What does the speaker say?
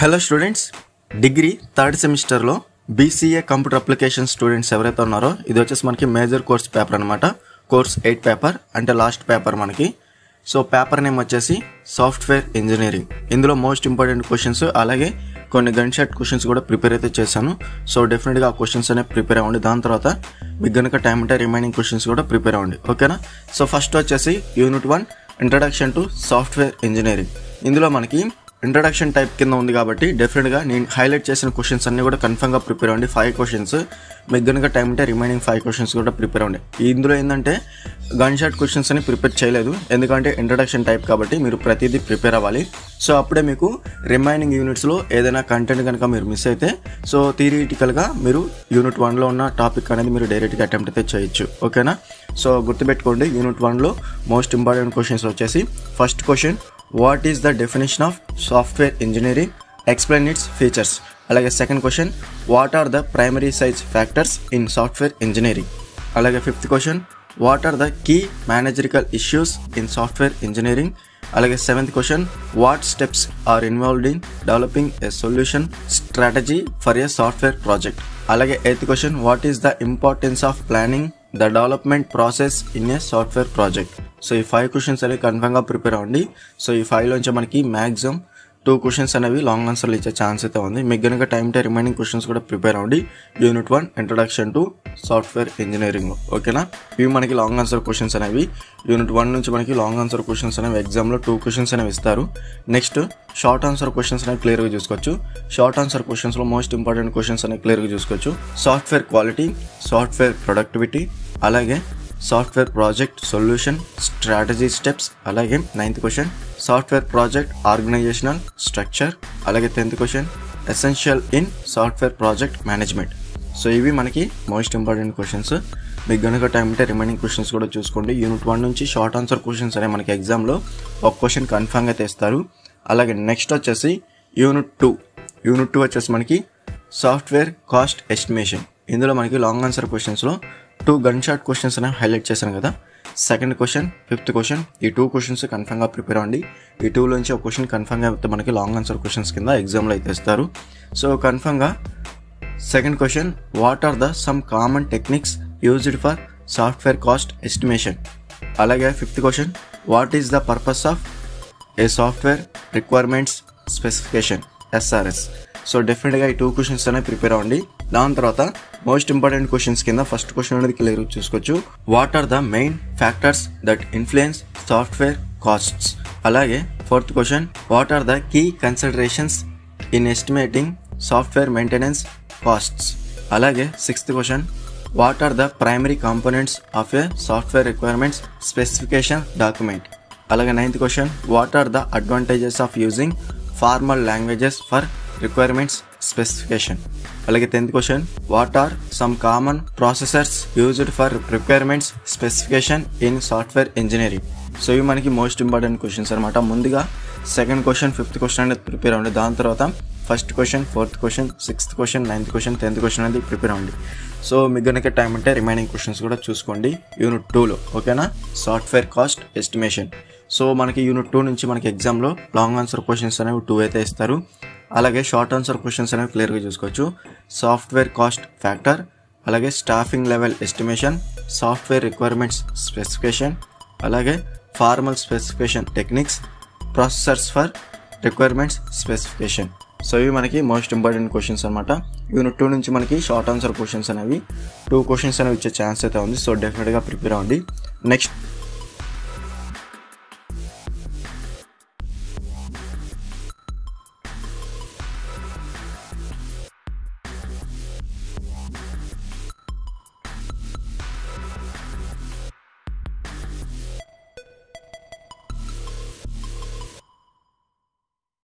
hello students degree third సెమిస్టర్లో BCA computer application students ఎవరైతే ఉన్నారో ఇది వచ్చేసి మనకి మేజర్ కోర్స్ పేపర్ అనమాట కోర్స్ ఎయిట్ పేపర్ అంటే లాస్ట్ పేపర్ మనకి సో పేపర్ నేమ్ వచ్చేసి సాఫ్ట్వేర్ ఇంజనీరింగ్ ఇందులో మోస్ట్ ఇంపార్టెంట్ క్వశ్చన్స్ అలాగే కొన్ని గన్ షాట్ క్వశ్చన్స్ కూడా ప్రిపేర్ అయితే చేశాను సో డెఫినెట్గా ఆ క్వశ్చన్స్ అనేవి ప్రిపేర్ అవ్వండి దాని తర్వాత మీకు కనుక టైం ఉంటే రిమైనింగ్ క్వశ్చన్స్ కూడా ప్రిపేర్ అవ్వండి ఓకేనా సో ఫస్ట్ వచ్చేసి unit one introduction to software engineering ఇందులో మనకి ఇంట్రడక్షన్ టైప్ కింద ఉంది కాబట్టి డెఫినెట్గా నేను హైలైట్ చేసిన క్వశ్చన్స్ అన్ని కూడా కన్ఫర్మ్గా ప్రిపేర్ అవ్వండి ఫైవ్ క్వశ్చన్స్ మీకు కనుక టైం ఉంటే రిమైనింగ్ ఫైవ్ క్వశ్చన్స్ కూడా ప్రిపేర్ అవ్వండి ఇందులో ఏంటంటే గన్ షాట్ క్వశ్చన్స్ అని ప్రిపేర్ చేయలేదు ఎందుకంటే ఇంట్రడక్షన్ టైప్ కాబట్టి మీరు ప్రతిదీ ప్రిపేర్ అవ్వాలి సో అప్పుడే మీకు రిమైనింగ్ యూనిట్స్లో ఏదైనా కంటెంట్ కనుక మీరు మిస్ అయితే సో థియరిటికల్గా మీరు యూనిట్ వన్లో ఉన్న టాపిక్ అనేది మీరు డైరెక్ట్గా అటెంప్ట్ అయితే చేయొచ్చు ఓకేనా సో గుర్తుపెట్టుకోండి యూనిట్ వన్లో మోస్ట్ ఇంపార్టెంట్ క్వశ్చన్స్ వచ్చేసి first question what is the definition of software engineering explain its features అలాగే second question what are the primary size factors in software engineering అలాగే fifth question what are the key managerial issues in software engineering అలాగే seventh question what steps are involved in developing a solution strategy for a software project అలాగే eighth question what is the importance of planning the development process in a software project so ఈ five questions అనేవి కన్ఫర్మ్గా prepare అవ్వండి so ఈ ఫైవ్లోంచి మనకి maximum two questions అనేవి long ఆన్సర్లు ఇచ్చే ఛాన్స్ అయితే ఉంది మీకు కనుక టైం టే రిమైనింగ్ క్వశ్చన్స్ కూడా ప్రిపేర్ అవ్వండి unit one introduction to software engineering ఓకేనా ఇవి మనకి లాంగ్ ఆన్సర్ క్వశ్చన్స్ అనేవి యూనిట్ వన్ నుంచి మనకి లాంగ్ ఆన్సర్ క్వశ్చన్స్ అనేవి ఎగ్జామ్లో టూ క్వశ్చన్స్ అనేవి ఇస్తారు నెక్స్ట్ షార్ట్ ఆన్సర్ క్వశ్చన్స్ అనేవి క్లియర్గా చూసుకోవచ్చు షార్ట్ ఆన్సర్ క్వశ్చన్స్లో మోస్ట్ ఇంపార్టెంట్ క్వశ్చన్స్ అనేవి క్లియర్గా చూసుకోవచ్చు సాఫ్ట్వేర్ క్వాలిటీ సాఫ్ట్వేర్ ప్రొడక్టివిటీ అలాగే software project solution strategy steps అలాగే ninth question software project organizational structure అలాగే tenth question essential in software project management so ఇవి మనకి మోస్ట్ ఇంపార్టెంట్ క్వశ్చన్స్ మీకు కనుక టైం ఉంటే రిమైనింగ్ క్వశ్చన్స్ కూడా చూసుకోండి యూనిట్ వన్ నుంచి షార్ట్ ఆన్సర్ క్వశ్చన్స్ అనేవి మనకి ఎగ్జామ్లో ఒక క్వశ్చన్ కన్ఫామ్గా తెస్తారు అలాగే నెక్స్ట్ వచ్చేసి యూనిట్ టూ యూనిట్ టూ వచ్చేసి మనకి సాఫ్ట్వేర్ కాస్ట్ ఎస్టిమేషన్ ఇందులో మనకి లాంగ్ ఆన్సర్ క్వశ్చన్స్లో టూ గన్ షాట్ క్వశ్చన్స్ అనేవి హైలైట్ చేశాను కదా సెకండ్ క్వశ్చన్ ఫిఫ్త్ క్వశ్చన్ ఈ టూ క్వశ్చన్స్ కన్ఫర్మ్గా ప్రిపేర్ అవ్వండి ఈ టూలోంచి ఒక క్వశ్చన్ కన్ఫర్మ్గా అయితే మనకి లాంగ్ ఆన్సర్ క్వశ్చన్స్ కింద ఎగ్జామ్లో అయితే ఇస్తారు సో కన్ఫర్మ్గా second question what are the some common techniques used for software cost estimation అలాగే fifth question what is the purpose of a software requirements specification SRS so డెఫినెట్గా ఈ టూ క్వశ్చన్స్ అనేవి prepare అవ్వండి దాని తర్వాత మోస్ట్ ఇంపార్టెంట్ క్వశ్చన్స్ కింద first question అనేది clear చూసుకోవచ్చు what are the main factors that influence software costs అలాగే fourth question what are the key considerations in estimating software maintenance costs అలాగే sixth question what are the primary components of a software requirements specification document అలాగే ninth question what are the advantages of using formal languages for requirements specification అలాగే tenth question what are some common processors used for requirements specification in software engineering so ఇవి మనకి most important questions అనమాట ముందుగా second question fifth question అనేది prepare అవ్వండి దాని తర్వాత first question fourth question sixth question ninth question tenth question అనేది prepare అవ్వండి సో మీకు కనుక టైం ఉంటే రిమైనింగ్ క్వశ్చన్స్ కూడా చూసుకోండి యూనిట్ టూలో ఓకేనా సాఫ్ట్వేర్ కాస్ట్ ఎస్టిమేషన్ సో మనకి యూనిట్ టూ నుంచి మనకి ఎగ్జామ్లో లాంగ్ ఆన్సర్ క్వశ్చన్స్ అనేవి టూ అయితే ఇస్తారు అలాగే షార్ట్ ఆన్సర్ క్వశ్చన్స్ అనేవి క్లియర్గా చూసుకోవచ్చు సాఫ్ట్వేర్ కాస్ట్ ఫ్యాక్టర్ అలాగే staffing level estimation software requirements specification అలాగే formal specification techniques processors for requirements specification so ఇవి మనకి మోస్ట్ ఇంపార్టెంట్ క్వశ్చన్స్ అనమాట యూనిట్ టూ నుంచి మనకి షార్ట్ ఆన్సర్ క్వశ్చన్స్ అనేవి టూ క్వశ్చన్స్ అనేవి ఇచ్చే ఛాన్స్ అయితే ఉంది సో డెఫినెట్గా ప్రిపేర్ అవ్వండి నెక్స్ట్